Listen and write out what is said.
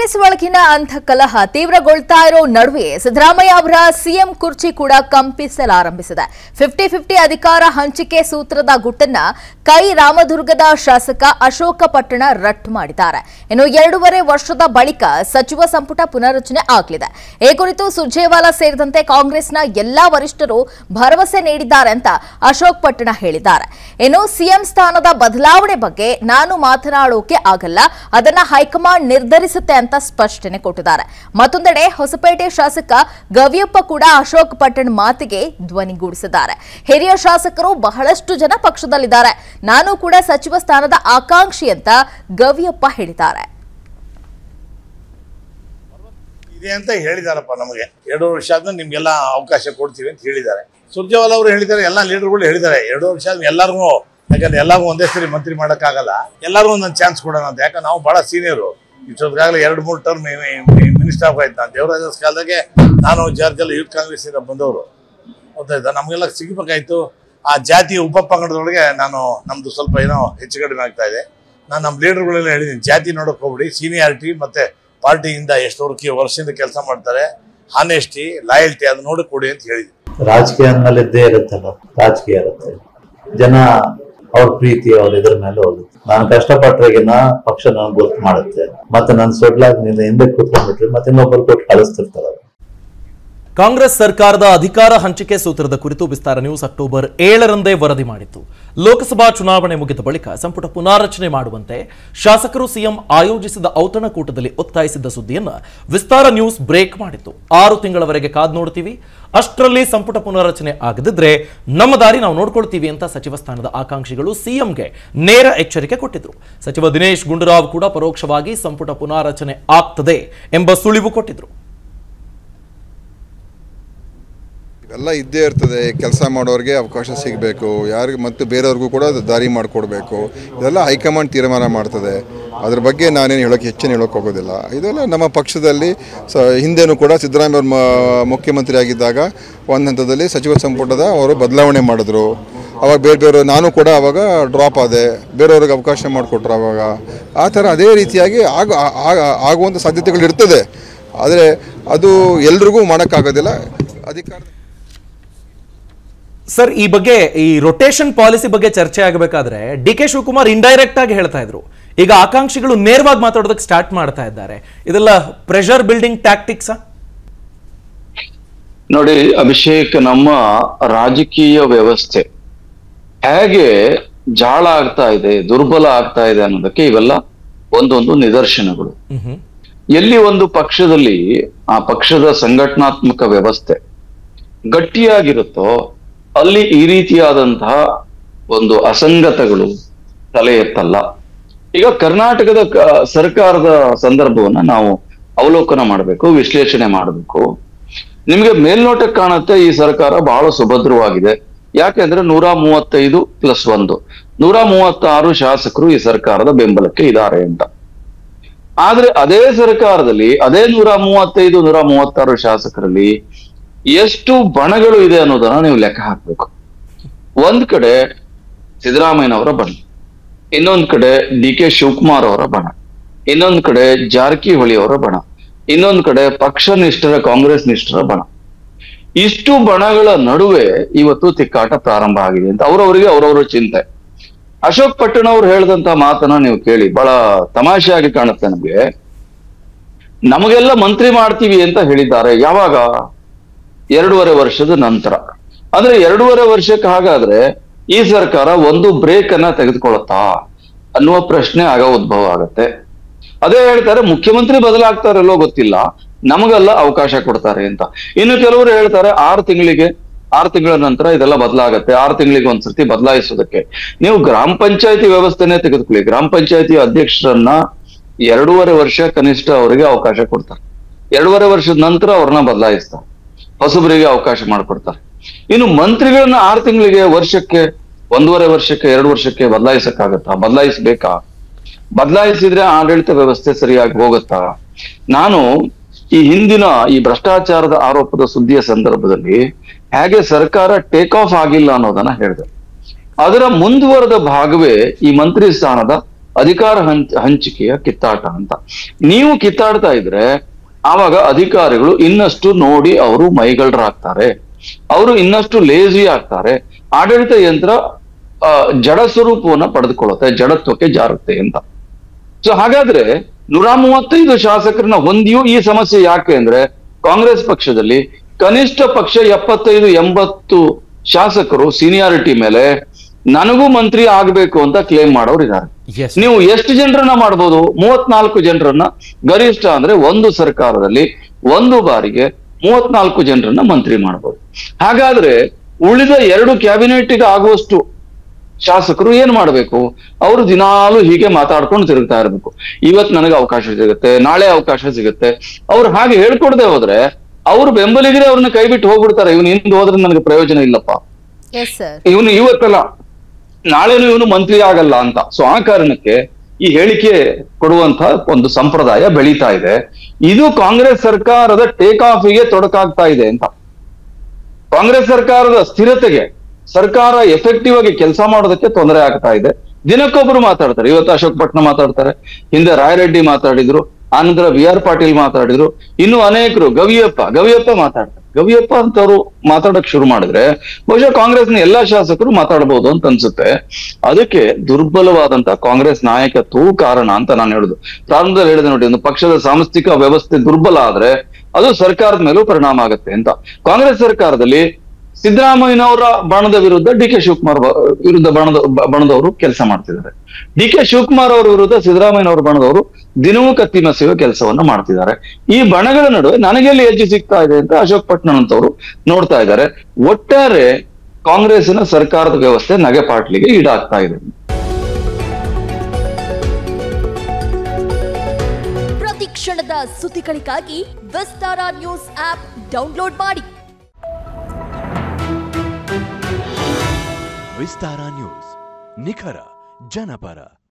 ಕಾಂಗ್ರೆಸ್ ಒಳಗಿನ ಅಂತಕಲಹ ತೀವ್ರಗೊಳ್ತಾ ಇರೋ ನಡುವೆ ಸಿದ್ದರಾಮಯ್ಯ ಅವರ ಸಿಎಂ ಕುರ್ಚಿ ಕೂಡ ಕಂಪಿಸಲಾರಂಭಿಸಿದೆ ಫಿಫ್ಟಿ ಫಿಫ್ಟಿ ಅಧಿಕಾರ ಹಂಚಿಕೆ ಸೂತ್ರದ ಗುಟ್ಟನ್ನ ಕೈ ರಾಮದುರ್ಗದ ಶಾಸಕ ಅಶೋಕ ಪಟ್ಟಣ ರಟ್ಟು ಮಾಡಿದ್ದಾರೆ ಇನ್ನು ಎರಡೂವರೆ ವರ್ಷದ ಬಳಿಕ ಸಚಿವ ಸಂಪುಟ ಪುನರ್ರಚನೆ ಆಗಲಿದೆ ಈ ಕುರಿತು ಸುರ್ಜೇವಾಲಾ ಸೇರಿದಂತೆ ಕಾಂಗ್ರೆಸ್ನ ಎಲ್ಲಾ ವರಿಷ್ಠರು ಭರವಸೆ ನೀಡಿದ್ದಾರೆ ಅಂತ ಅಶೋಕ್ ಪಟ್ಟಣ ಹೇಳಿದ್ದಾರೆ ಇನ್ನು ಸಿಎಂ ಸ್ಥಾನದ ಬದಲಾವಣೆ ಬಗ್ಗೆ ನಾನು ಮಾತನಾಡೋಕೆ ಆಗಲ್ಲ ಅದನ್ನ ಹೈಕಮಾಂಡ್ ನಿರ್ಧರಿಸುತ್ತೆ ಅಂತ ಸ್ಪಷ್ಟನೆ ಕೊಟ್ಟಿದ್ದಾರೆ ಮತ್ತೊಂದೆಡೆ ಹೊಸಪೇಟೆ ಶಾಸಕ ಗವಿಯಪ್ಪ ಕೂಡ ಅಶೋಕ್ ಪಟ್ಟಣ್ ಮಾತಿಗೆ ಧ್ವನಿಗೂಡಿಸಿದ್ದಾರೆ ಹಿರಿಯ ಶಾಸಕರು ಬಹಳಷ್ಟು ಜನ ಪಕ್ಷದಲ್ಲಿದ್ದಾರೆ ನಾನು ಕೂಡ ಸಚಿವ ಸ್ಥಾನದ ಆಕಾಂಕ್ಷಿ ಅಂತ ಗವಿಯಪ್ಪ ಹೇಳಿದ್ದಾರೆ ಇದೆ ಅಂತ ಹೇಳಿದಾರಪ್ಪ ನಮಗೆ ಎರಡು ವರ್ಷ ಆದ್ಮೇಲೆ ನಿಮ್ಗೆಲ್ಲ ಅವಕಾಶ ಕೊಡ್ತೀವಿ ಅಂತ ಹೇಳಿದ್ದಾರೆ ಸುರ್ಜೇವಾಲ ಅವರು ಹೇಳಿದ್ದಾರೆ ಎಲ್ಲ ಲೀಡರ್ಗಳು ಹೇಳಿದ್ದಾರೆ ಎರಡು ವರ್ಷ ಆದ್ಮೇಲೆ ಎಲ್ಲರಿಗೂ ಯಾಕಂದ್ರೆ ಎಲ್ಲರಿಗೂ ಒಂದೇ ಸರಿ ಮಂತ್ರಿ ಮಾಡೋಕ್ಕಾಗಲ್ಲ ಎಲ್ಲರಿಗೂ ಒಂದೊಂದು ಚಾನ್ಸ್ ಕೊಡೋಣ ಅಂತ ಯಾಕಂದ್ರೆ ನಾವು ಬಹಳ ಸೀನಿಯರು ಇಷ್ಟೊತ್ತಿಗಾಗಲೇ ಎರಡು ಮೂರು ಟರ್ಮ್ ಮಿನಿಸ್ಟರ್ ಆಗಾಯ್ತು ನಾನು ದೇವರಾಜ ಕಾಲದಾಗೆ ನಾನು ಜಾರ್ಜಲ್ಲಿ ಯೂತ್ ಕಾಂಗ್ರೆಸ್ ಇಂದ ಬಂದವರು ಗೊತ್ತಾಯ್ತಾ ನಮಗೆಲ್ಲ ಸಿಗಬೇಕಾಯ್ತು ಆ ಜಾತಿ ಉಪ ಪಂಗಡದೊಳಗೆ ನಾನು ನಮ್ದು ಸ್ವಲ್ಪ ಏನೋ ಹೆಚ್ಚು ಕಡಿಮೆ ಆಗ್ತಾ ಇದೆ ನಾನು ನಮ್ಮ ಲೀಡರ್ಗಳೆಲ್ಲ ಹೇಳಿದ್ದೀನಿ ಜಾತಿ ನೋಡಕ್ ಹೋಗ್ಬಿಡಿ ಸೀನಿಯಾರಿಟಿ ಮತ್ತೆ ಪಾರ್ಟಿಯಿಂದ ಎಷ್ಟು ವರ್ಷ ವರ್ಷದಿಂದ ಕೆಲಸ ಮಾಡ್ತಾರೆ ಹಾನೆಸ್ಟಿ ಲಾಯಲ್ಟಿ ಅದು ನೋಡಕ್ ಕೊಡಿ ಅಂತ ಹೇಳಿದ್ದೀನಿ ರಾಜಕೀಯ ಅಂದ್ಮೇಲೆ ಇದ್ದೇ ಇರುತ್ತಲ್ಲ ರಾಜಕೀಯ ಇರುತ್ತೆ ಜನ ಅವ್ರ ಪ್ರೀತಿ ಅವ್ರ ಇದ್ರ ಮೇಲೆ ಹೋಗುತ್ತೆ ನಾನು ಕಷ್ಟಪಟ್ಟಾಗಿನ ಪಕ್ಷ ನನಗೆ ಗುರ್ತು ಮಾಡುತ್ತೆ ಮತ್ತೆ ನನ್ನ ಸೊಡ್ಲಾಗ ನಿನ್ನ ಹಿಂದೆ ಕೂತ್ಕೊಂಡ್ಬಿಟ್ರೆ ಮತ್ತೆ ಇನ್ನೊಬ್ಬರು ಕೊಟ್ಟು ಕಳಿಸ್ತಿರ್ತಾರೆ ಅವ್ರು. ಕಾಂಗ್ರೆಸ್ ಸರ್ಕಾರದ ಅಧಿಕಾರ ಹಂಚಿಕೆ ಸೂತ್ರದ ಕುರಿತು ವಿಸ್ತಾರ ನ್ಯೂಸ್ ಅಕ್ಟೋಬರ್ ಏಳರಂದೇ ವರದಿ ಮಾಡಿತ್ತು ಲೋಕಸಭಾ ಚುನಾವಣೆ ಮುಗಿದ ಬಳಿಕ ಸಂಪುಟ ಪುನಾರಚನೆ ಮಾಡುವಂತೆ ಶಾಸಕರು ಸಿಎಂ ಆಯೋಜಿಸಿದ ಔತಣಕೂಟದಲ್ಲಿ ಒತ್ತಾಯಿಸಿದ್ದ ಸುದ್ದಿಯನ್ನ ವಿಸ್ತಾರ ನ್ಯೂಸ್ ಬ್ರೇಕ್ ಮಾಡಿತ್ತು ಆರು ತಿಂಗಳವರೆಗೆ ಕಾದ್ ನೋಡ್ತೀವಿ ಅಷ್ಟರಲ್ಲಿ ಸಂಪುಟ ಪುನರ್ರಚನೆ ಆಗದಿದ್ರೆ ನಮ್ಮ ದಾರಿ ನಾವು ನೋಡ್ಕೊಳ್ತೀವಿ ಅಂತ ಸಚಿವ ಸ್ಥಾನದ ಆಕಾಂಕ್ಷಿಗಳು ಸಿಎಂಗೆ ನೇರ ಎಚ್ಚರಿಕೆ ಕೊಟ್ಟಿದ್ರು ಸಚಿವ ದಿನೇಶ್ ಗುಂಡೂರಾವ್ ಕೂಡ ಪರೋಕ್ಷವಾಗಿ ಸಂಪುಟ ಪುನಾರಚನೆ ಆಗ್ತದೆ ಎಂಬ ಸುಳಿವು ಕೊಟ್ಟಿದ್ರು ಇವೆಲ್ಲ ಇದ್ದೇ ಇರ್ತದೆ ಕೆಲಸ ಮಾಡೋರಿಗೆ ಅವಕಾಶ ಸಿಗಬೇಕು ಯಾರಿಗೆ ಮತ್ತು ಬೇರೆಯವ್ರಿಗೂ ಕೂಡ ಅದು ದಾರಿ ಮಾಡಿಕೊಡ್ಬೇಕು ಇದೆಲ್ಲ ಹೈಕಮಾಂಡ್ ತೀರ್ಮಾನ ಮಾಡ್ತದೆ ಅದ್ರ ಬಗ್ಗೆ ನಾನೇನು ಹೇಳೋಕ್ಕೆ ಹೆಚ್ಚಿನ ಹೇಳೋಕೆ ಹೋಗೋದಿಲ್ಲ ಇದೆಲ್ಲ ನಮ್ಮ ಪಕ್ಷದಲ್ಲಿ ಸ ಹಿಂದೆನೂ ಕೂಡ ಸಿದ್ದರಾಮಯ್ಯ ಅವರು ಮ- ಮುಖ್ಯಮಂತ್ರಿ ಆಗಿದ್ದಾಗ ಒಂದು ಹಂತದಲ್ಲಿ ಸಚಿವ ಸಂಪುಟದ ಅವರು ಬದಲಾವಣೆ ಮಾಡಿದ್ರು ಅವಾಗ ಬೇರೆ ಬೇರೆ ನಾನು ಕೂಡ ಅವಾಗ ಡ್ರಾಪ್ ಆದೆ ಬೇರೆಯವ್ರಿಗೆ ಅವಕಾಶ ಮಾಡಿಕೊಟ್ರು ಅವಾಗ ಆ ಥರ ಅದೇ ರೀತಿಯಾಗಿ ಆಗ ಆಗ- ಆಗುವಂಥ ಸಾಧ್ಯತೆಗಳು ಇರ್ತದೆ ಆದರೆ ಅದು ಎಲ್ರಿಗೂ ಮಾಡೋಕ್ಕಾಗೋದಿಲ್ಲ ಅಧಿಕಾರ ಸರ್ ಈ ಬಗ್ಗೆ ಈ ರೊಟೇಷನ್ ಪಾಲಿಸಿ ಬಗ್ಗೆ ಚರ್ಚೆ ಆಗಬೇಕಾದ್ರೆ ಡಿ ಕೆ ಶಿವಕುಮಾರ್ ಇಂಡೈರೆಕ್ಟ್ ಆಗಿ ಹೇಳ್ತಾ ಇದ್ರು ಈಗ ಆಕಾಂಕ್ಷಿಗಳು ನೇರವಾಗಿ ಮಾತಾಡೋದಕ್ಕೆ ಸ್ಟಾರ್ಟ್ ಮಾಡ್ತಾ ಇದ್ದಾರೆ ಇದೆಲ್ಲ ಪ್ರೆಷರ್ ಬಿಲ್ಡಿಂಗ್ ಟ್ಯಾಕ್ಟಿಕ್ಸ್ ನೋಡಿ ಅಭಿಷೇಕ್ ನಮ್ಮ ರಾಜಕೀಯ ವ್ಯವಸ್ಥೆ ಹೇಗೆ ಜಾಳ ಆಗ್ತಾ ಇದೆ ದುರ್ಬಲ ಆಗ್ತಾ ಇದೆ ಅನ್ನೋದಕ್ಕೆ ಇವೆಲ್ಲ ಒಂದೊಂದು ನಿದರ್ಶನಗಳು ಎಲ್ಲಿ ಒಂದು ಪಕ್ಷದಲ್ಲಿ ಆ ಪಕ್ಷದ ಸಂಘಟನಾತ್ಮಕ ವ್ಯವಸ್ಥೆ ಗಟ್ಟಿಯಾಗಿರುತ್ತೋ ಅಲ್ಲಿ ಈ ರೀತಿಯಾದಂತಹ ಒಂದು ಅಸಂಗತಗಳು ತಲೆ ಎತ್ತಲ್ಲ ಈಗ ಕರ್ನಾಟಕದ ಕ- ಸರ್ಕಾರದ ಸಂದರ್ಭವನ್ನ ನಾವು ಅವಲೋಕನ ಮಾಡಬೇಕು ವಿಶ್ಲೇಷಣೆ ಮಾಡಬೇಕು ನಿಮ್ಗೆ ಮೇಲ್ನೋಟಕ್ಕೆ ಕಾಣುತ್ತೆ ಈ ಸರ್ಕಾರ ಬಹಳ ಸುಭದ್ರವಾಗಿದೆ ಯಾಕೆಂದ್ರೆ ನೂರ ಮೂವತ್ತೈದು ಪ್ಲಸ್ ಒಂದು ನೂರ ಮೂವತ್ತಾರು ಶಾಸಕರು ಈ ಸರ್ಕಾರದ ಬೆಂಬಲಕ್ಕೆ ಇದ್ದಾರೆ ಅಂತ ಆದ್ರೆ ಅದೇ ಸರ್ಕಾರದಲ್ಲಿ ಅದೇ ನೂರ ಮೂವತ್ತೈದು ನೂರ ಮೂವತ್ತಾರು ಶಾಸಕರಲ್ಲಿ ಎಷ್ಟು ಬಣಗಳು ಇದೆ ಅನ್ನೋದನ್ನ ನೀವು ಲೆಕ್ಕ ಹಾಕ್ಬೇಕು ಒಂದ್ ಕಡೆ ಸಿದ್ದರಾಮಯ್ಯನವರ ಬಣ ಇನ್ನೊಂದ್ ಕಡೆ ಡಿ ಕೆ ಶಿವಕುಮಾರ್ ಅವರ ಬಣ ಇನ್ನೊಂದ್ ಕಡೆ ಜಾರಕಿಹೊಳಿ ಅವರ ಬಣ ಇನ್ನೊಂದ್ ಕಡೆ ಪಕ್ಷ ನಿಷ್ಠರ ಕಾಂಗ್ರೆಸ್ ನಿಷ್ಠರ ಬಣ ಇಷ್ಟು ಬಣಗಳ ನಡುವೆ ಇವತ್ತು ತಿಕ್ಕಾಟ ಪ್ರಾರಂಭ ಆಗಿದೆ ಅಂತ ಅವರವರಿಗೆ ಅವರವರ ಚಿಂತೆ ಅಶೋಕ್ ಪಟ್ಟಣ ಅವ್ರು ಹೇಳಿದಂತ ಮಾತನ್ನ ನೀವು ಕೇಳಿ ಬಹಳ ತಮಾಷೆಯಾಗಿ ಕಾಣುತ್ತೆ ನಮ್ಗೆ ನಮಗೆಲ್ಲ ಮಂತ್ರಿ ಮಾಡ್ತೀವಿ ಅಂತ ಹೇಳಿದ್ದಾರೆ ಯಾವಾಗ ಎರಡೂವರೆ ವರ್ಷದ ನಂತರ ಅಂದ್ರೆ ಎರಡೂವರೆ ವರ್ಷಕ್ಕೆ ಹಾಗಾದ್ರೆ ಈ ಸರ್ಕಾರ ಒಂದು ಬ್ರೇಕ್ ಅನ್ನ ತೆಗೆದುಕೊಳ್ಳುತ್ತಾ ಅನ್ನುವ ಪ್ರಶ್ನೆ ಆಗ ಉದ್ಭವ ಆಗತ್ತೆ ಅದೇ ಹೇಳ್ತಾರೆ ಮುಖ್ಯಮಂತ್ರಿ ಬದಲಾಗ್ತಾರಲ್ಲೋ ಗೊತ್ತಿಲ್ಲ ನಮಗೆಲ್ಲ ಅವಕಾಶ ಕೊಡ್ತಾರೆ ಅಂತ ಇನ್ನು ಕೆಲವರು ಹೇಳ್ತಾರೆ ಆರು ತಿಂಗಳಿಗೆ ಆರು ತಿಂಗಳ ನಂತರ ಇದೆಲ್ಲ ಬದಲಾಗತ್ತೆ ಆರು ತಿಂಗಳಿಗೆ ಒಂದ್ಸರ್ತಿ ಬದಲಾಯಿಸೋದಕ್ಕೆ ನೀವು ಗ್ರಾಮ ಪಂಚಾಯತಿ ವ್ಯವಸ್ಥೆನೇ ತೆಗೆದುಕೊಳ್ಳಿ ಗ್ರಾಮ ಪಂಚಾಯತಿ ಅಧ್ಯಕ್ಷರನ್ನ ಎರಡೂವರೆ ವರ್ಷ ಕನಿಷ್ಠ ಅವರಿಗೆ ಅವಕಾಶ ಕೊಡ್ತಾರೆ ಎರಡೂವರೆ ವರ್ಷದ ನಂತರ ಅವ್ರನ್ನ ಬದಲಾಯಿಸ್ತಾರೆ ಹೊಸಬರಿಗೆ ಅವಕಾಶ ಮಾಡಿಕೊಡ್ತಾರೆ ಇನ್ನು ಮಂತ್ರಿಗಳನ್ನ ಆರು ತಿಂಗಳಿಗೆ ವರ್ಷಕ್ಕೆ ಒಂದೂವರೆ ವರ್ಷಕ್ಕೆ ಎರಡು ವರ್ಷಕ್ಕೆ ಬದಲಾಯಿಸಕ್ಕಾಗತ್ತಾ ಬದಲಾಯಿಸ್ಬೇಕಾ ಬದಲಾಯಿಸಿದ್ರೆ ಆಡಳಿತ ವ್ಯವಸ್ಥೆ ಸರಿಯಾಗಿ ಹೋಗುತ್ತಾ ನಾನು ಈ ಹಿಂದಿನ ಈ ಭ್ರಷ್ಟಾಚಾರದ ಆರೋಪದ ಸುದ್ದಿಯ ಸಂದರ್ಭದಲ್ಲಿ ಹೇಗೆ ಸರ್ಕಾರ ಟೇಕ್ ಆಫ್ ಆಗಿಲ್ಲ ಅನ್ನೋದನ್ನ ಹೇಳಿದೆ ಅದರ ಮುಂದುವರೆದ ಭಾಗವೇ ಈ ಮಂತ್ರಿ ಸ್ಥಾನದ ಅಧಿಕಾರ ಹಂಚ್ ಹಂಚಿಕೆಯ ಕಿತ್ತಾಟ ಅಂತ ನೀವು ಕಿತ್ತಾಡ್ತಾ ಇದ್ರೆ ಆವಾಗ ಅಧಿಕಾರಿಗಳು ಇನ್ನಷ್ಟು ನೋಡಿ ಅವರು ಮೈಗಳ್ರಾಗ್ತಾರೆ ಅವರು ಇನ್ನಷ್ಟು ಲೇಜಿ ಆಗ್ತಾರೆ ಆಡಳಿತ ಯಂತ್ರ ಆ, ಜಡ ಸ್ವರೂಪವನ್ನ ಪಡೆದುಕೊಳ್ಳುತ್ತೆ ಜಡತ್ವಕ್ಕೆ ಜಾರುತ್ತೆ ಅಂತ ಸೊ ಹಾಗಾದ್ರೆ ನೂರ ಮೂವತ್ತೈದು ಶಾಸಕರನ್ನ ಹೊಂದಿಯೂ ಈ ಸಮಸ್ಯೆ ಯಾಕೆ ಅಂದ್ರೆ ಕಾಂಗ್ರೆಸ್ ಪಕ್ಷದಲ್ಲಿ ಕನಿಷ್ಠ ಪಕ್ಷ ಎಪ್ಪತ್ತೈದು ಎಂಬತ್ತು ಶಾಸಕರು ಸೀನಿಯಾರಿಟಿ ಮೇಲೆ ನನಗೂ ಮಂತ್ರಿ ಆಗ್ಬೇಕು ಅಂತ ಕ್ಲೇಮ್ ಮಾಡೋರು ಇದ್ದಾರೆ ಎಸ್ ನೀವು ಎಷ್ಟು ಜನರನ್ನ ಮಾಡ್ಬೋದು ಮೂವತ್ನಾಲ್ಕು ಜನರನ್ನ ಗರಿಷ್ಠ ಅಂದ್ರೆ ಒಂದು ಸರ್ಕಾರದಲ್ಲಿ ಒಂದು ಬಾರಿಗೆ ಮೂವತ್ನಾಲ್ಕು ಜನರನ್ನ ಮಂತ್ರಿ ಮಾಡ್ಬೋದು ಹಾಗಾದ್ರೆ ಉಳಿದ ಎರಡು ಕ್ಯಾಬಿನೆಟ್ಗೆ ಆಗುವಷ್ಟು ಶಾಸಕರು ಏನ್ ಮಾಡ್ಬೇಕು ಅವರು ದಿನಾಲು ಹೀಗೆ ಮಾತಾಡ್ಕೊಂಡು ತಿರುಗ್ತಾ ಇರ್ಬೇಕು ಇವತ್ ನನಗೆ ಅವಕಾಶ ಸಿಗುತ್ತೆ ನಾಳೆ ಅವಕಾಶ ಸಿಗುತ್ತೆ ಅವ್ರು ಹಾಗೆ ಹೇಳ್ಕೊಡದೆ ಹೋದ್ರೆ ಅವ್ರು ಬೆಂಬಲಿಗರೇ ಅವ್ರನ್ನ ಕೈ ಬಿಟ್ಟು ಹೋಗ್ಬಿಡ್ತಾರೆ ಇವನು ಹಿಂದೆ ಹೋದ್ರೆ ನನಗೆ ಪ್ರಯೋಜನ ಇಲ್ಲಪ್ಪ ಎಸ್ ಸರ್ ಇವನು ಇವತ್ತಲ್ಲ ನಾಳೆನು ಇವನು ಮಂತ್ರಿ ಆಗಲ್ಲ ಅಂತ ಸೊ ಆ ಕಾರಣಕ್ಕೆ ಈ ಹೇಳಿಕೆ ಕೊಡುವಂತ ಒಂದು ಸಂಪ್ರದಾಯ ಬೆಳೀತಾ ಇದೆ ಇದು ಕಾಂಗ್ರೆಸ್ ಸರ್ಕಾರದ ಟೇಕ್ ಆಫ್ಗೆ ತೊಡಕಾಗ್ತಾ ಇದೆ ಅಂತ ಕಾಂಗ್ರೆಸ್ ಸರ್ಕಾರದ ಸ್ಥಿರತೆಗೆ ಸರ್ಕಾರ ಎಫೆಕ್ಟಿವ್ ಆಗಿ ಕೆಲಸ ಮಾಡೋದಕ್ಕೆ ತೊಂದರೆ ಆಗ್ತಾ ಇದೆ ದಿನಕ್ಕೊಬ್ರು ಮಾತಾಡ್ತಾರೆ ಇವತ್ತು ಅಶೋಕ್ ಪಟ್ನ ಮಾತಾಡ್ತಾರೆ ಹಿಂದೆ ರಾಯರೆಡ್ಡಿ ಮಾತಾಡಿದ್ರು ಆನಂತರ ವಿ ಆರ್ ಪಾಟೀಲ್ ಮಾತಾಡಿದ್ರು ಇನ್ನು ಅನೇಕರು ಗವಿಯಪ್ಪ ಗವಿಯಪ್ಪ ಮಾತಾಡ್ತಾರೆ ಗವಿಯಪ್ಪ ಅಂತವ್ರು ಮಾತಾಡಕ್ ಶುರು ಮಾಡಿದ್ರೆ ಬಹುಶಃ ಕಾಂಗ್ರೆಸ್ನ ಎಲ್ಲಾ ಶಾಸಕರು ಮಾತಾಡಬಹುದು ಅಂತ ಅನ್ಸುತ್ತೆ ಅದಕ್ಕೆ ದುರ್ಬಲವಾದಂತ ಕಾಂಗ್ರೆಸ್ ನಾಯಕತ್ವವು ಕಾರಣ ಅಂತ ನಾನು ಹೇಳುದು ಪ್ರಾರಂಭದಲ್ಲಿ ಹೇಳಿದೆ ನೋಡಿ ಒಂದು ಪಕ್ಷದ ಸಾಂಸ್ಥಿಕ ವ್ಯವಸ್ಥೆ ದುರ್ಬಲ ಆದ್ರೆ ಅದು ಸರ್ಕಾರದ ಮೇಲೂ ಪರಿಣಾಮ ಆಗುತ್ತೆ ಅಂತ ಕಾಂಗ್ರೆಸ್ ಸರ್ಕಾರದಲ್ಲಿ ಸಿದ್ದರಾಮಯ್ಯನವರ ಬಣದ ವಿರುದ್ಧ ಡಿ ಕೆ ಶಿವಕುಮಾರ್ ಬ- ವಿರುದ್ಧ ಬಣದ ಬ- ಬಣದವರು ಕೆಲಸ ಮಾಡ್ತಿದ್ದಾರೆ ಡಿ ಕೆ ಶಿವಕುಮಾರ್ ಅವರ ವಿರುದ್ಧ ಸಿದ್ದರಾಮಯ್ಯನವರ ಬಣದವರು ದಿನವೂ ಕತ್ತಿ ಮಸೆಯುವ ಕೆಲಸವನ್ನ ಮಾಡ್ತಿದ್ದಾರೆ ಈ ಬಣಗಳ ನಡುವೆ ನನಗೆಲ್ಲಿ ಹೆಜ್ಜೆ ಸಿಗ್ತಾ ಇದೆ ಅಂತ ಅಶೋಕ್ ಪಟ್ನನ್ ಅಂತವರು ನೋಡ್ತಾ ಇದ್ದಾರೆ ಒಟ್ಟಾರೆ ಕಾಂಗ್ರೆಸ್ಸಿನ ಸರ್ಕಾರದ ವ್ಯವಸ್ಥೆ ನಗೆಪಾಟ್ಲಿಗೆ ಈಡಾಗ್ತಾ ಇದೆ ಪ್ರತಿ ಕ್ಷಣದ ಸುದ್ದಿಗಳಿಗಾಗಿ ವಿಸ್ತಾರ ನ್ಯೂಸ್ ಆಪ್ ಡೌನ್ಲೋಡ್ ಮಾಡಿ ವಿಸ್ತಾರ ನ್ಯೂಸ್ ನಿಖರ ಜನಪರ